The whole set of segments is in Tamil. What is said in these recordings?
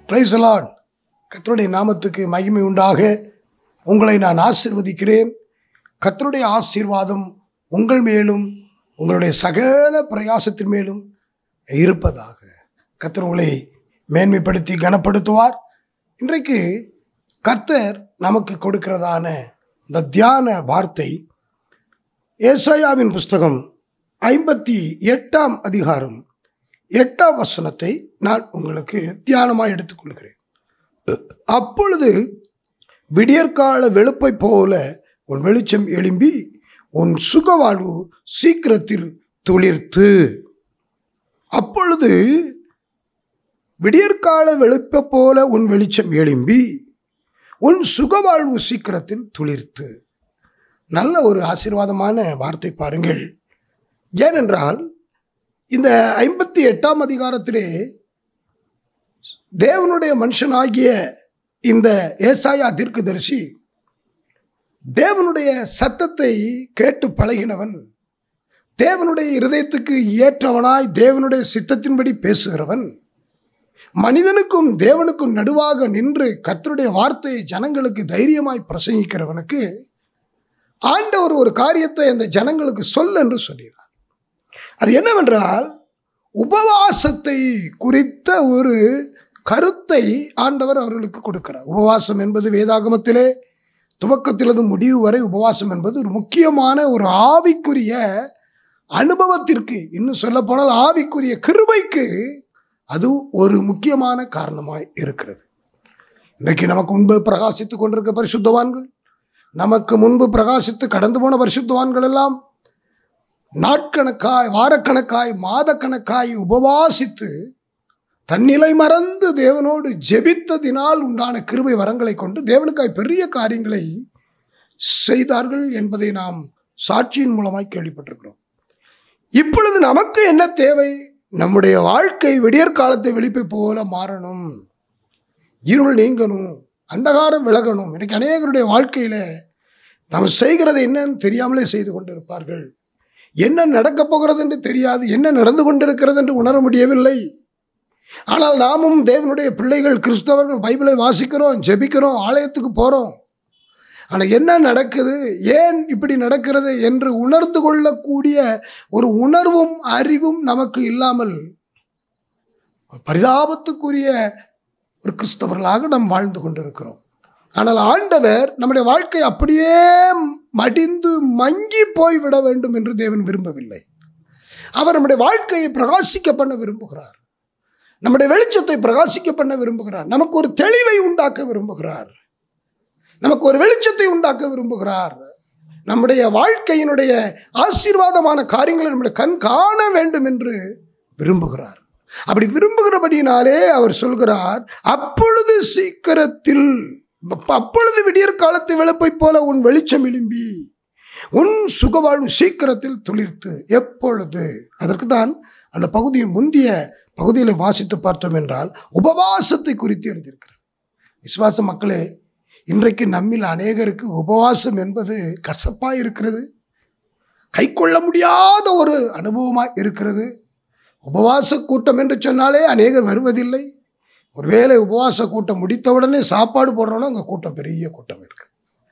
பிரைசலான் கர்த்தருடைய நாமத்துக்கு மகிமை உண்டாக உங்களை நான் ஆசீர்வதிக்கிறேன் கர்த்தருடைய ஆசீர்வாதம் உங்கள் மேலும் உங்களுடைய சகல பிரயாசத்தின் மேலும் இருப்பதாக கர்த்தர் உங்களை மேன்மைப்படுத்தி கனப்படுத்துவார் இன்றைக்கு கர்த்தர் நமக்கு கொடுக்கிறதான இந்த தியான வார்த்தை ஏசாயாவின் புஸ்தகம் ஐம்பத்தி எட்டாம் அதிகாரம் எட்டாம் வசனத்தை நான் உங்களுக்கு தியானமாக எடுத்துக்கொள்கிறேன் அப்பொழுது விடியற்கால வெளுப்பை போல உன் வெளிச்சம் எழும்பி உன் சுகவாழ்வு சீக்கிரத்தில் துளிர்த்து அப்பொழுது விடியற்கால வெளுப்பை போல உன் வெளிச்சம் எழும்பி உன் சுகவாழ்வு சீக்கிரத்தில் துளிர்த்து நல்ல ஒரு ஆசீர்வாதமான வார்த்தை பாருங்கள் ஏனென்றால் இந்த ஐம்பத்தி எட்டாம் அதிகாரத்திலே தேவனுடைய மனுஷனாகிய இந்த ஏசாயா தீர்க்கதரிசி தேவனுடைய சத்தத்தை கேட்டு பழகினவன் தேவனுடைய இருதயத்துக்கு ஏற்றவனாய் தேவனுடைய சித்தத்தின்படி பேசுகிறவன் மனிதனுக்கும் தேவனுக்கும் நடுவாக நின்று கர்த்தருடைய வார்த்தையை ஜனங்களுக்கு தைரியமாய் பிரசங்கிக்கிறவனுக்கு ஆண்டவர் ஒரு காரியத்தை அந்த ஜனங்களுக்கு சொல் என்று சொல்கிறார் அது என்னவென்றால் உபவாசத்தை குறித்த ஒரு கருத்தை ஆண்டவர் அவர்களுக்கு கொடுக்கிறார் உபவாசம் என்பது வேதாகமத்திலே துவக்கத்திலிருந்து முடிவு வரை உபவாசம் என்பது ஒரு முக்கியமான ஒரு ஆவிக்குரிய அனுபவத்திற்கு இன்னும் சொல்ல போனால் ஆவிக்குரிய கிருபைக்கு அது ஒரு முக்கியமான காரணமாய் இருக்கிறது இன்றைக்கு நமக்கு முன்பு பிரகாசித்து கொண்டிருக்க பரிசுத்தவான்கள் நமக்கு முன்பு பிரகாசித்து கடந்து போன பரிசுத்தவான்கள் எல்லாம் நாட்கணக்காய் வாரக்கணக்காய் மாதக்கணக்காய் உபவாசித்து தன்னிலை மறந்து தேவனோடு ஜெபித்ததினால் உண்டான கிருபை வரங்களை கொண்டு தேவனுக்காய் பெரிய காரியங்களை செய்தார்கள் என்பதை நாம் சாட்சியின் மூலமாய் கேள்விப்பட்டிருக்கிறோம் இப்பொழுது நமக்கு என்ன தேவை நம்முடைய வாழ்க்கை விடியற் காலத்தை வெளிப்பை போல மாறணும் இருள் நீங்கணும் அந்தகாரம் விலகணும் இன்னைக்கு அநேகருடைய வாழ்க்கையில் நாம் செய்கிறது என்னன்னு தெரியாமலே செய்து கொண்டிருப்பார்கள் என்ன நடக்கப் போகிறது என்று தெரியாது என்ன நடந்து கொண்டிருக்கிறது என்று உணர முடியவில்லை ஆனால் நாமும் தேவனுடைய பிள்ளைகள் கிறிஸ்தவர்கள் பைபிளை வாசிக்கிறோம் ஜெபிக்கிறோம் ஆலயத்துக்கு போகிறோம் ஆனால் என்ன நடக்குது ஏன் இப்படி நடக்கிறது என்று உணர்ந்து கொள்ளக்கூடிய ஒரு உணர்வும் அறிவும் நமக்கு இல்லாமல் பரிதாபத்துக்குரிய ஒரு கிறிஸ்தவர்களாக நாம் வாழ்ந்து கொண்டிருக்கிறோம் ஆனால் ஆண்டவர் நம்முடைய வாழ்க்கை அப்படியே மடிந்து மங்கி போய்விட வேண்டும் என்று தேவன் விரும்பவில்லை அவர் நம்முடைய வாழ்க்கையை பிரகாசிக்க பண்ண விரும்புகிறார் நம்முடைய வெளிச்சத்தை பிரகாசிக்க பண்ண விரும்புகிறார் நமக்கு ஒரு தெளிவை உண்டாக்க விரும்புகிறார் நமக்கு ஒரு வெளிச்சத்தை உண்டாக்க விரும்புகிறார் நம்முடைய வாழ்க்கையினுடைய ஆசீர்வாதமான காரியங்களை நம்முடைய கண் காண வேண்டும் என்று விரும்புகிறார் அப்படி விரும்புகிறபடியினாலே அவர் சொல்கிறார் அப்பொழுது சீக்கிரத்தில் அப்பொழுது விடியற் காலத்து வெளுப்பை போல உன் வெளிச்சம் எழும்பி உன் சுகவாழ்வு சீக்கிரத்தில் துளிர்த்து எப்பொழுது அதற்கு தான் அந்த பகுதியின் முந்திய பகுதியில் வாசித்து பார்த்தோம் என்றால் உபவாசத்தை குறித்து எழுதியிருக்கிறது விசுவாச மக்களே இன்றைக்கு நம்மில் அநேகருக்கு உபவாசம் என்பது கசப்பாக இருக்கிறது கை கொள்ள முடியாத ஒரு அனுபவமாக இருக்கிறது உபவாச கூட்டம் என்று சொன்னாலே அநேகர் வருவதில்லை ஒருவேளை உபவாச கூட்டம் முடித்தவுடனே சாப்பாடு போடுறோன்னா அங்கே கூட்டம் பெரிய கூட்டம் இருக்கு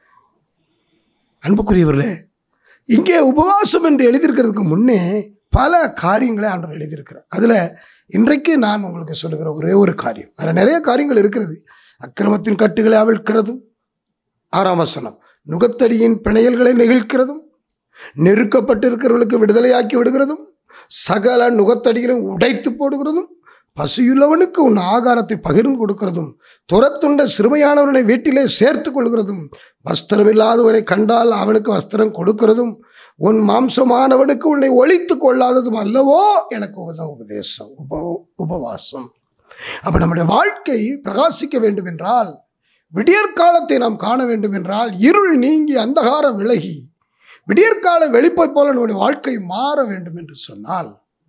அன்புக்குரியவர்களே இங்கே உபவாசம் என்று எழுதியிருக்கிறதுக்கு முன்னே பல காரியங்களை ஆண்டவர் எழுதியிருக்கிறார் அதில் இன்றைக்கு நான் உங்களுக்கு சொல்லுகிற ஒரே ஒரு காரியம் அதில் நிறைய காரியங்கள் இருக்கிறது அக்கிரமத்தின் கட்டுகளை அவிழ்க்கிறதும் ஆறாம் வசனம் நுகத்தடியின் பிணையல்களை நெகிழ்க்கிறதும் நெருக்கப்பட்டிருக்கிறவர்களுக்கு விடுதலையாக்கி விடுகிறதும் சகல நுகத்தடிகளையும் உடைத்து போடுகிறதும் பசியுள்ளவனுக்கு உன் ஆகாரத்தை பகிர்ந்து கொடுக்கிறதும் துரத்துண்ட சிறுமையானவனை வீட்டிலே சேர்த்து கொள்கிறதும் வஸ்திரமில்லாதவனை கண்டால் அவனுக்கு வஸ்திரம் கொடுக்கிறதும் உன் மாம்சமானவனுக்கு உன்னை ஒழித்து கொள்ளாததும் அல்லவோ எனக்கு உபத உபதேசம் உப உபவாசம் அப்போ நம்முடைய வாழ்க்கை பிரகாசிக்க வேண்டும் என்றால் விடியற்காலத்தை நாம் காண வேண்டும் என்றால் இருள் நீங்கி அந்தகாரம் விலகி விடியற்கால வெளிப்பை போல நம்முடைய வாழ்க்கை மாற வேண்டும் என்று சொன்னால்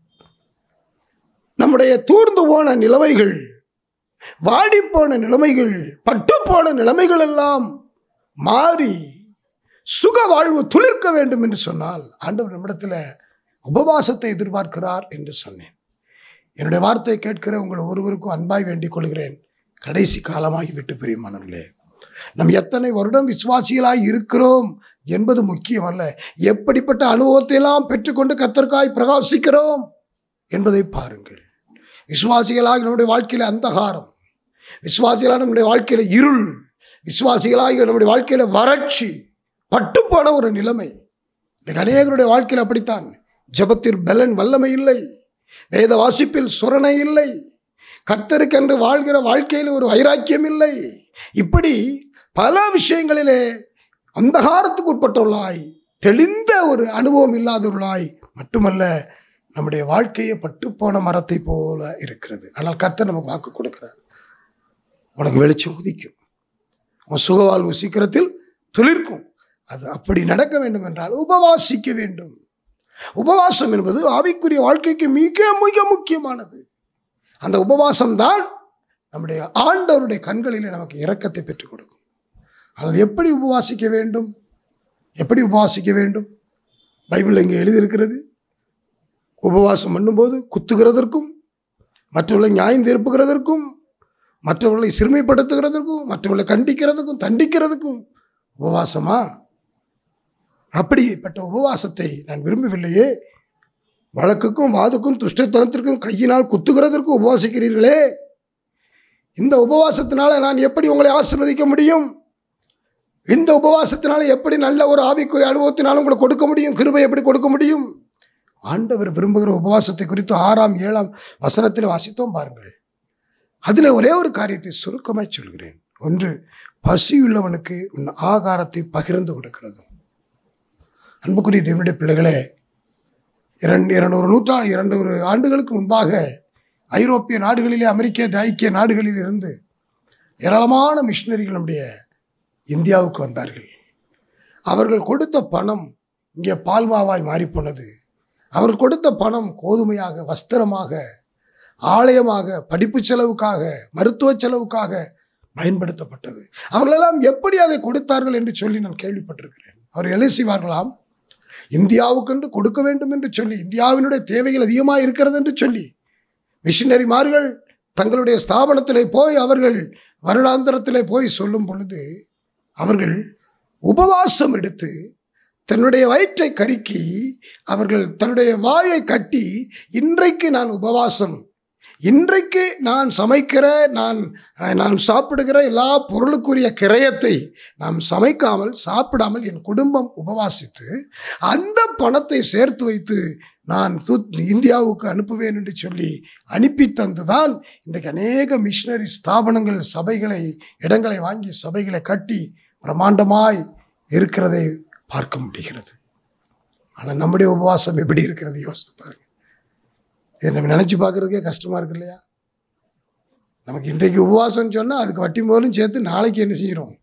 நம்முடைய தூர்ந்து போன நிலைமைகள் வாடிப்போன நிலைமைகள் பட்டுப்போன நிலைமைகள் எல்லாம் மாறி சுக வாழ்வு துளிர்க்க வேண்டும் என்று சொன்னால் ஆண்டவர் நம்மிடத்தில் உபவாசத்தை எதிர்பார்க்கிறார் என்று சொன்னேன் என்னுடைய வார்த்தையை கேட்கிற உங்கள் ஒருவருக்கும் அன்பாய் வேண்டிக் கொள்கிறேன் கடைசி காலமாகி விட்டு பிரியமானவர்களே நம் எத்தனை வருடம் விசுவாசிகளாய் இருக்கிறோம் என்பது முக்கியமல்ல எப்படிப்பட்ட அனுபவத்தை எல்லாம் பெற்றுக்கொண்டு கத்தர்க்காய் பிரகாசிக்கிறோம் என்பதை பாருங்கள் விசுவாசிகளாக நம்முடைய வாழ்க்கையில அந்தகாரம் விசுவாசிகளாக நம்முடைய வாழ்க்கையில இருள் விசுவாசிகளாக நம்முடைய வாழ்க்கையில வறட்சி பட்டுப்போன ஒரு நிலைமை இன்றைக்கு அநேகருடைய வாழ்க்கையில் அப்படித்தான் ஜபத்தில் பலன் வல்லமை இல்லை வேத வாசிப்பில் சுரணை இல்லை கத்தருக்கென்று வாழ்கிற வாழ்க்கையில் ஒரு வைராக்கியம் இல்லை இப்படி பல விஷயங்களிலே அந்தகாரத்துக்கு உட்பட்டவர்களாய் தெளிந்த ஒரு அனுபவம் இல்லாதவர்களாய் மட்டுமல்ல நம்முடைய வாழ்க்கையை பட்டுப்போன மரத்தை போல இருக்கிறது ஆனால் கர்த்தர் நமக்கு வாக்கு கொடுக்கிறார் உனக்கு வெளிச்சம் உதிக்கும் உன் சுகவாழ்வு சீக்கிரத்தில் துளிர்க்கும் அது அப்படி நடக்க வேண்டும் என்றால் உபவாசிக்க வேண்டும் உபவாசம் என்பது ஆவிக்குரிய வாழ்க்கைக்கு மிக மிக முக்கியமானது அந்த உபவாசம் தான் நம்முடைய ஆண்டவருடைய கண்களிலே நமக்கு இரக்கத்தை பெற்றுக் கொடுக்கும் ஆனால் எப்படி உபவாசிக்க வேண்டும் எப்படி உபவாசிக்க வேண்டும் பைபிள் இங்கே எழுதியிருக்கிறது உபவாசம் பண்ணும்போது குத்துகிறதற்கும் மற்றவர்களை நியாயம் தீர்ப்புகிறதற்கும் மற்றவர்களை சிறுமைப்படுத்துகிறதற்கும் மற்றவர்களை கண்டிக்கிறதுக்கும் தண்டிக்கிறதுக்கும் உபவாசமா அப்படிப்பட்ட உபவாசத்தை நான் விரும்பவில்லையே வழக்குக்கும் வாதுக்கும் துஷ்டத்தனத்திற்கும் கையினால் குத்துகிறதற்கும் உபவாசிக்கிறீர்களே இந்த உபவாசத்தினால நான் எப்படி உங்களை ஆசீர்வதிக்க முடியும் இந்த உபவாசத்தினால எப்படி நல்ல ஒரு ஆவிக்குரிய அனுபவத்தினால உங்களுக்கு கொடுக்க முடியும் கிருபை எப்படி கொடுக்க முடியும் ஆண்டவர் விரும்புகிற உபவாசத்தை குறித்து ஆறாம் ஏழாம் வசனத்தில் வாசித்தோம் பாருங்கள் அதில் ஒரே ஒரு காரியத்தை சுருக்கமாய் சொல்கிறேன் ஒன்று பசியுள்ளவனுக்கு உன் ஆகாரத்தை பகிர்ந்து கொடுக்கிறதும் அன்புக்குரிய தேவனுடைய பிள்ளைகளே இரண்டு இருநூறு நூற்றாண்டு இரண்டு ஒரு ஆண்டுகளுக்கு முன்பாக ஐரோப்பிய நாடுகளிலே அமெரிக்க ஐக்கிய நாடுகளில் இருந்து ஏராளமான மிஷினரிகள் நம்முடைய இந்தியாவுக்கு வந்தார்கள் அவர்கள் கொடுத்த பணம் இங்கே பால்மாவாய் மாறிப்போனது அவர்கள் கொடுத்த பணம் கோதுமையாக வஸ்திரமாக ஆலயமாக படிப்பு செலவுக்காக மருத்துவ செலவுக்காக பயன்படுத்தப்பட்டது அவர்களெல்லாம் எப்படி அதை கொடுத்தார்கள் என்று சொல்லி நான் கேள்விப்பட்டிருக்கிறேன் அவர் என்ன செய்வார்களாம் இந்தியாவுக்கென்று கொடுக்க வேண்டும் என்று சொல்லி இந்தியாவினுடைய தேவைகள் அதிகமாக இருக்கிறது என்று சொல்லி மிஷினரிமார்கள் தங்களுடைய ஸ்தாபனத்திலே போய் அவர்கள் வருடாந்திரத்திலே போய் சொல்லும் பொழுது அவர்கள் உபவாசம் எடுத்து தன்னுடைய வயிற்றை கருக்கி அவர்கள் தன்னுடைய வாயை கட்டி இன்றைக்கு நான் உபவாசம் இன்றைக்கு நான் சமைக்கிற நான் நான் சாப்பிடுகிற எல்லா பொருளுக்குரிய கிரயத்தை நாம் சமைக்காமல் சாப்பிடாமல் என் குடும்பம் உபவாசித்து அந்த பணத்தை சேர்த்து வைத்து நான் தூ இந்தியாவுக்கு அனுப்புவேன் என்று சொல்லி அனுப்பி தந்துதான் இன்றைக்கு அநேக மிஷினரி ஸ்தாபனங்கள் சபைகளை இடங்களை வாங்கி சபைகளை கட்டி பிரம்மாண்டமாய் இருக்கிறதை பார்க்க முடிகிறது ஆனால் நம்முடைய உபவாசம் எப்படி இருக்கிறது யோசித்து பாருங்க இதை நம்ம நினச்சி பார்க்குறதுக்கே கஷ்டமாக இருக்கு இல்லையா நமக்கு இன்றைக்கு உபவாசம்னு சொன்னால் அதுக்கு வட்டி முதலும் சேர்த்து நாளைக்கு என்ன செய்கிறோம்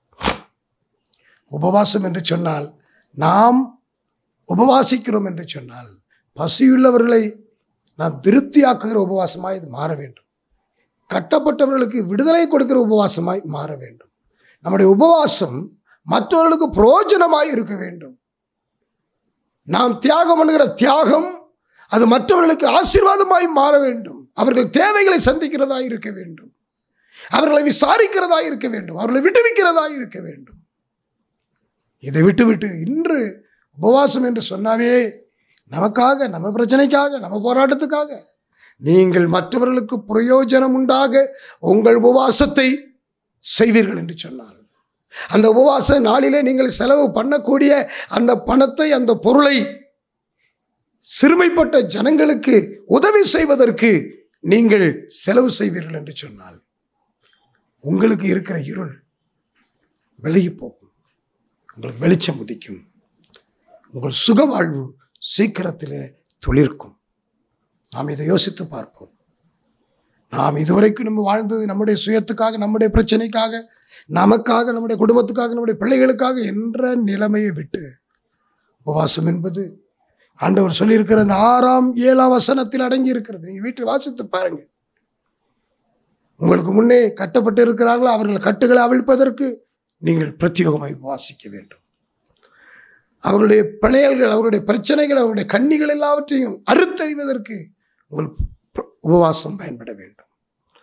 உபவாசம் என்று சொன்னால் நாம் உபவாசிக்கிறோம் என்று சொன்னால் பசியுள்ளவர்களை நாம் திருப்தியாக்குகிற உபவாசமாய் இது மாற வேண்டும் கட்டப்பட்டவர்களுக்கு விடுதலை கொடுக்கிற உபவாசமாய் மாற வேண்டும் நம்முடைய உபவாசம் மற்றவர்களுக்கு பிரயோஜனமாய் இருக்க வேண்டும் நாம் தியாகம் பண்ணுகிற தியாகம் அது மற்றவர்களுக்கு ஆசீர்வாதமாய் மாற வேண்டும் அவர்கள் தேவைகளை சந்திக்கிறதா இருக்க வேண்டும் அவர்களை விசாரிக்கிறதா இருக்க வேண்டும் அவர்களை விட்டுவிக்கிறதா இருக்க வேண்டும் இதை விட்டுவிட்டு இன்று உபவாசம் என்று சொன்னாவே நமக்காக நம்ம பிரச்சனைக்காக நம்ம போராட்டத்துக்காக நீங்கள் மற்றவர்களுக்கு பிரயோஜனம் உண்டாக உங்கள் உபவாசத்தை செய்வீர்கள் என்று சொன்னார் அந்த உபவாச நாளிலே நீங்கள் செலவு பண்ணக்கூடிய அந்த பணத்தை அந்த பொருளை சிறுமைப்பட்ட ஜனங்களுக்கு உதவி செய்வதற்கு நீங்கள் செலவு செய்வீர்கள் என்று சொன்னால் உங்களுக்கு இருக்கிற இருள் விலகி போகும் உங்களுக்கு வெளிச்சம் உதிக்கும் உங்கள் சுக வாழ்வு சீக்கிரத்தில் துளிர்க்கும் நாம் இதை யோசித்து பார்ப்போம் நாம் இதுவரைக்கும் நம்ம வாழ்ந்தது நம்முடைய சுயத்துக்காக நம்முடைய பிரச்சனைக்காக நமக்காக நம்முடைய குடும்பத்துக்காக நம்முடைய பிள்ளைகளுக்காக என்ற நிலைமையை விட்டு உபவாசம் என்பது ஆண்டவர் சொல்லியிருக்கிற அந்த ஆறாம் ஏழாம் வசனத்தில் அடங்கி இருக்கிறது நீங்கள் வீட்டில் வாசித்து பாருங்க உங்களுக்கு முன்னே கட்டப்பட்டு இருக்கிறார்கள் அவர்கள் கட்டுகளை அவிழ்ப்பதற்கு நீங்கள் பிரத்யேகமாய் உபவாசிக்க வேண்டும் அவருடைய பிணையல்கள் அவருடைய பிரச்சனைகள் அவருடைய கண்ணிகள் எல்லாவற்றையும் அறுத்தறிவதற்கு உங்கள் உபவாசம் பயன்பட வேண்டும்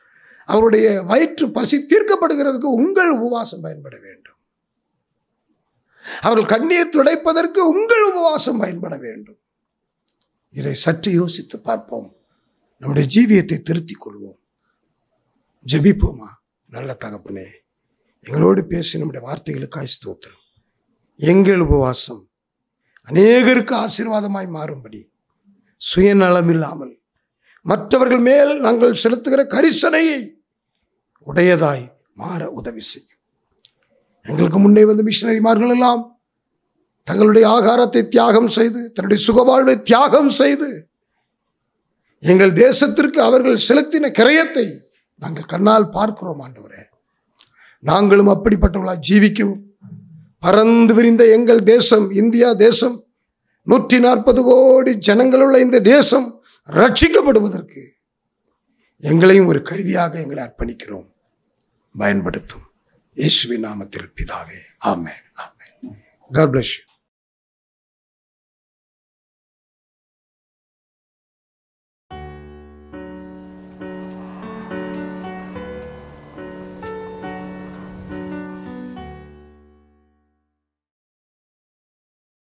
அவருடைய வயிற்று பசி தீர்க்கப்படுகிறதுக்கு உங்கள் உபவாசம் பயன்பட வேண்டும் அவர்கள் கண்ணீர் துடைப்பதற்கு உங்கள் உபவாசம் பயன்பட வேண்டும் இதை சற்று யோசித்து பார்ப்போம் நம்முடைய ஜீவியத்தை திருத்திக் கொள்வோம் ஜெபிப்போமா நல்ல தகப்பனே எங்களோடு பேசி நம்முடைய வார்த்தைகளுக்காய் ஸ்தோத்திரம் எங்கள் உபவாசம் அநேகருக்கு ஆசீர்வாதமாய் மாறும்படி சுயநலம் இல்லாமல் மற்றவர்கள் மேல் நாங்கள் செலுத்துகிற கரிசனையை உடையதாய் மாற உதவி செய்யும் எங்களுக்கு முன்னே வந்த மிஷினரிமார்கள் எல்லாம் தங்களுடைய ஆகாரத்தை தியாகம் செய்து தன்னுடைய சுகவாழ்வை தியாகம் செய்து எங்கள் தேசத்திற்கு அவர்கள் செலுத்தின கிரயத்தை நாங்கள் கண்ணால் பார்க்கிறோம் ஆண்டவரே நாங்களும் அப்படிப்பட்டவர்களாக ஜீவிக்கவும் பறந்து விரிந்த எங்கள் தேசம் இந்தியா தேசம் நூற்றி நாற்பது கோடி ஜனங்களுள்ள இந்த தேசம் ரட்சிக்கப்படுவதற்கு எங்களையும் ஒரு கருவியாக எங்களை அர்ப்பணிக்கிறோம் பயன்படுத்தும் இயேசுவின் நாமத்தில் பிதாவே amen amen God bless you